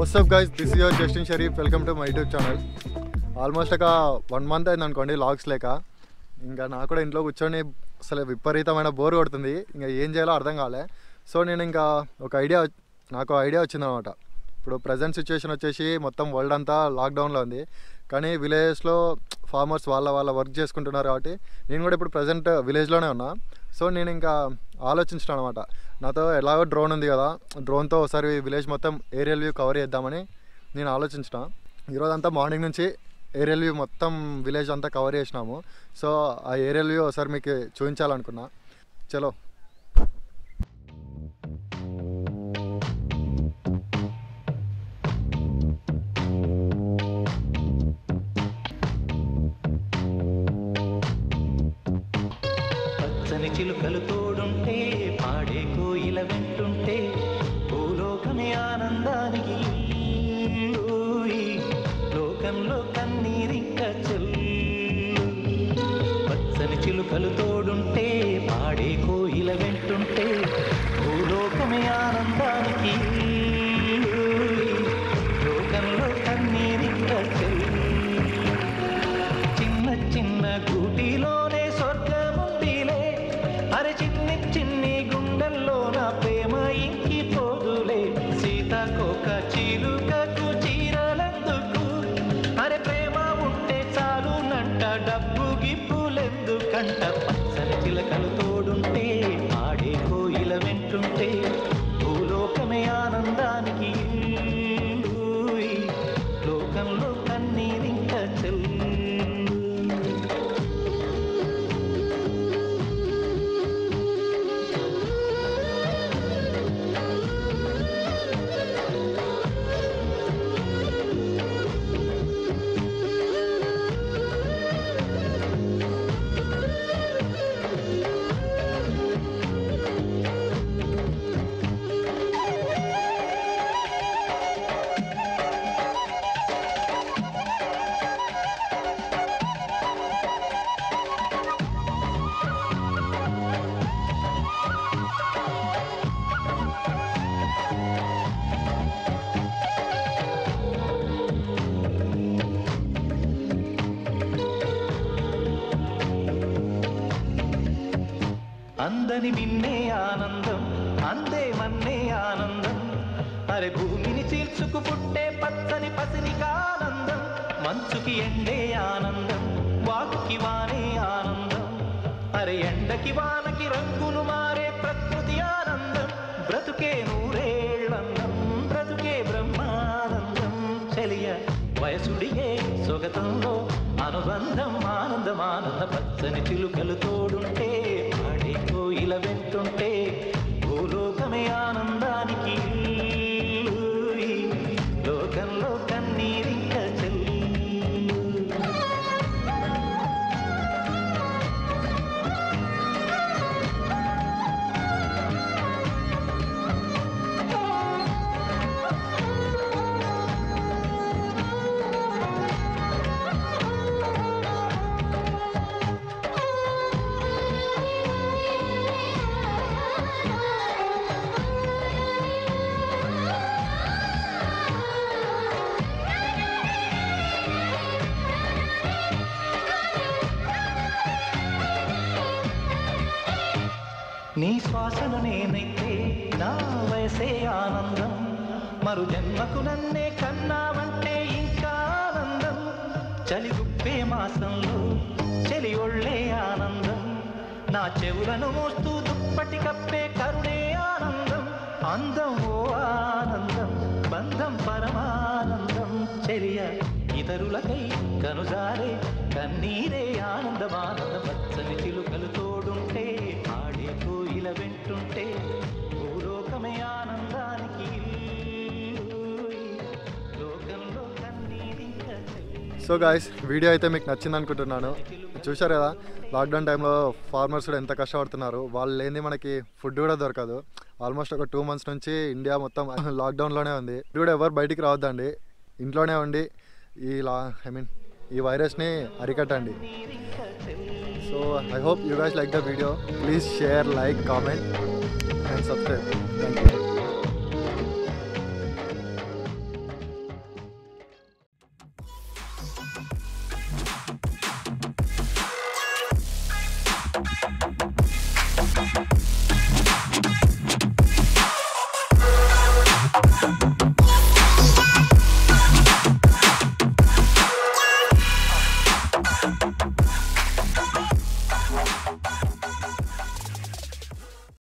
WhatsApp guys this your Justin Sharif welcome to my YouTube channel almost ఒక one month అయింది అనుకోండి logs లేక ఇంకా నాకు కూడా ఇంట్లో కూర్చొని అసలు విపరీతమైన బోర్ కొడుతుంది ఇంకా ఏం చేయాలో అర్థం కాలే సో నేను ఇంకా ఒక ఐడియా నాకు ఐడియా వచ్చిందనమాట ఇప్పుడు ప్రజెంట్ సిచ్యువేషన్ వచ్చేసి మొత్తం వరల్డ్ అంతా లాక్డౌన్లో ఉంది కానీ విలేజ్లో ఫార్మర్స్ వాళ్ళ వాళ్ళ వర్క్ చేసుకుంటున్నారు కాబట్టి నేను కూడా ఇప్పుడు ప్రజెంట్ విలేజ్లోనే ఉన్నా సో నేను ఇంకా ఆలోచించిన అనమాట నాతో ఎలాగో డ్రోన్ ఉంది కదా డ్రోన్తో ఒకసారి విలేజ్ మొత్తం ఏరియల్ వ్యూ కవర్ చేద్దామని నేను ఆలోచించిన ఈరోజు అంతా మార్నింగ్ నుంచి ఏరియల్ వ్యూ మొత్తం విలేజ్ అంతా కవర్ చేసినాము సో ఆ ఏరియల్ వ్యూ ఒకసారి మీకు చూపించాలనుకున్నా చలో పచ్చని చిలుకలు తోడుంటే పాడే కోయిల వెంటుంటే భూలోకమే ఆనందానికి ఊయి. లోకంలో కన్నీరింక చెల్లు పచ్చని చిలుకలు తోడుంటే పాడే కోయిల వెంటుంటే భూలోకమే ఆనందానికి ఊయి. లోకంలో కన్నీరింక చెల్లు చిన్న చిన్న గూటిలోనే స్వర్గముందిలే అరే చిన్ని చిన్ని గుండెల్లో నా ప్రేమ ఇంకి పోదులే సీతాకోక చిలుకకు చీరలెందుకు అరే ప్రేమ ఉంటే చాలునంట డబ్బు గిప్పులెందుకంట పచ్చని చిలకలు తోడుంటే ఆడే కోయిల వెంటుంటే భూలోకమే ఆనందానికి ఊయి. లోకంలో కన్నీరింక చెల్లు అందని విన్నే ఆనందం అందే మన్నే ఆనందం అరే భూమిని చీల్చుకు పుట్టే పచ్చని పసినికి ఆనందం మంచుకి ఎండే ఆనందం వాక్కి వానే ఆనందం అరే ఎండకి వానకి రంగులు మారే ప్రకృతి ఆనందం బ్రతుకే నూరేళ్ళందం బ్రతుకే బ్రహ్మానందం చెలియ వయసుడియే సొగతంలో అనుబంధం ఆనందం ఆనంద పచ్చని చిలుకలు తోడుంటే ఆడే కోయిల వెంటుంటే భూలోకమే ఆనందానికి ఊయి. లోకంలో కన్నీరింక చెల్లు నీ శ్వాసను నేనైతే నా వయసే ఆనందం మరు జన్మకు నన్నే కన్నావంటే ఇంకా ఆనందం చలి గుప్పే మాసంలో చలి ఒళ్ళే ఆనందం నా చెవులను మోస్తూ దుప్పటి కప్పే కరుణే ఆనందం అందం ఓ ఆనందం బంధం పరమానందం చెలియ ఇతరులకై కనుజారే కన్నీరే ఆనందమానంద పచ్చని చిలుకలు తోడుంటే ఆడే కోయిల వెంటుంటే భూలోకమే ఆనందానికి ఊయి. లోకంలో కన్నీరింక చెల్లి సో గాయస్ వీడియో అయితే మీకు నచ్చింది అనుకుంటున్నాను చూశారు కదా లాక్డౌన్ టైంలో ఫార్మర్స్ కూడా ఎంత కష్టపడుతున్నారు వాళ్ళు లేని మనకి ఫుడ్ కూడా దొరకదు ఆల్మోస్ట్ ఒక టూ మంత్స్ నుంచి ఇండియా మొత్తం లాక్డౌన్లోనే ఉంది ఇది కూడా ఎవరు బయటికి రావద్దండి ఇంట్లోనే ఉండి ఈ లా ఐ మీన్ ఈ వైరస్ని అరికట్టండి so I hope you guys like the video please share like comment and subscribe thank you